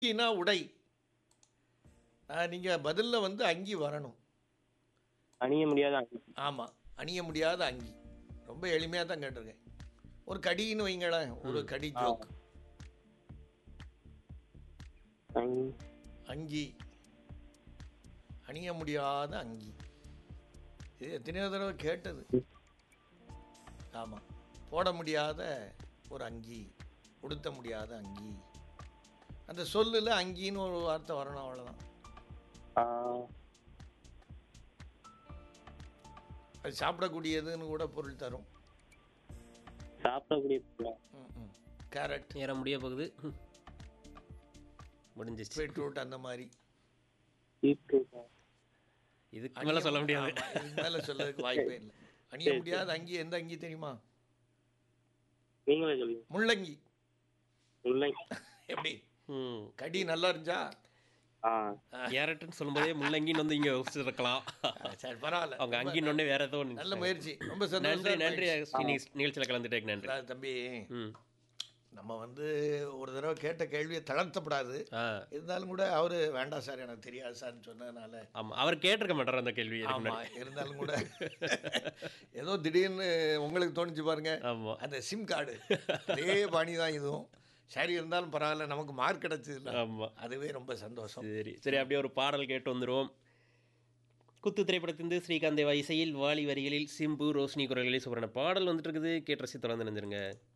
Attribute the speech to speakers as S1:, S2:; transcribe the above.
S1: அங்கினா உடை நீங்கள் பதிலில் வந்து அங்கி வரணும்
S2: அணிய முடியாத அங்கி
S1: ஆமாம் அணிய முடியாத அங்கி ரொம்ப எளிமையாக தான் கேட்டிருக்கேன் ஒரு கடின்னு வைங்களேன் ஒரு கடி ஜோக்
S2: அங்கி
S1: அங்கி அணிய முடியாத அங்கி இது எத்தனையோ தடவை கேட்டது ஆமாம் போட முடியாத ஒரு அங்கி உடுத்த முடியாத அங்கி அந்த சொல்லில் அங்கின்னு ஒரு வார்த்தை வரணும் அவ்வளோதான்
S2: ஆ,
S1: அது சாப்பிடக்கூடியதுன்னு கூட பொருள் தரும்
S2: சாப்பிடக்கூடிய பொருளா?
S1: ம், ம். கேரட்
S3: நேரம் முடிய போகுது ம். முடிஞ்சிச்சு
S1: பீட்ரூட் அந்த மாதிரி
S2: பீட்ரூட்டா?
S3: இதுக்கு மேலே சொல்ல முடியாது
S1: ஆமா, இதுக்கு மேலே சொல்லதுக்கு வாய்ப்பே இல்லை அணிய முடியாத அங்கி எந்த அங்கி தெரியுமா
S2: நீங்களே சொல்லுங்க
S1: முள்ளங்கி
S2: முள்ளங்கி
S1: எப்படி
S3: ம்
S1: கடி நல்லா இருந்துச்சா
S2: ஆ
S3: கேரட்னு சொல்லும்போதே முள்ளங்கின்னு வந்து இங்கே வச்சுருக்கலாம்
S1: சரி பரவாயில்ல
S3: அவங்க அங்கின்னு வேற ஏதோ ஒண்ணு
S1: நல்ல முயற்சி ரொம்ப
S3: நன்றி
S1: சந்தோஷம்
S3: நன்றி நிகழ்ச்சி- நிகழ்ச்சியில் கலந்துட்டேன் நன்றி
S1: அதாவது தம்பி
S3: ம்
S1: நம்ம வந்து ஒரு தடவை கேட்ட கேள்வியை தளர்த்தப்படாது
S3: ஆ
S1: இருந்தாலும் கூட அவரு வேண்டாம் சார் எனக்கு தெரியாது சார்னு சொன்னதுனால
S3: ஆமாம் அவர் கேட்டிருக்க மாட்டார் அந்த கேள்வி இதுக்கு
S1: ஆமா
S3: முன்னாடி.
S1: இருந்தாலும் கூட ஏதோ திடீர்னு உங்களுக்கு தோணுச்சு பாருங்க
S3: ஆமா
S1: அந்த சிம் கார்டு அதே பாணி தான் இதுவும் சரி இருந்தாலும் பரவாயில்ல நமக்கு மார்க் கிடைச்சதுல
S3: ஆமா
S1: அதுவே ரொம்ப சந்தோஷம்
S3: சரி சரி அப்படியே ஒரு பாடல் கேட்டு வந்துருவோம் குத்து திரைப்படத்திலிருந்து ஸ்ரீகாந்த் தேவா இசையில் வாலி வரிகளில் சிம்பு ரோஷினி குரல்களில் சுவரான பாடல் வந்துட்டு இருக்குது கேட்டு ரசி தொடர்ந்து நினைஞ்சிருங்க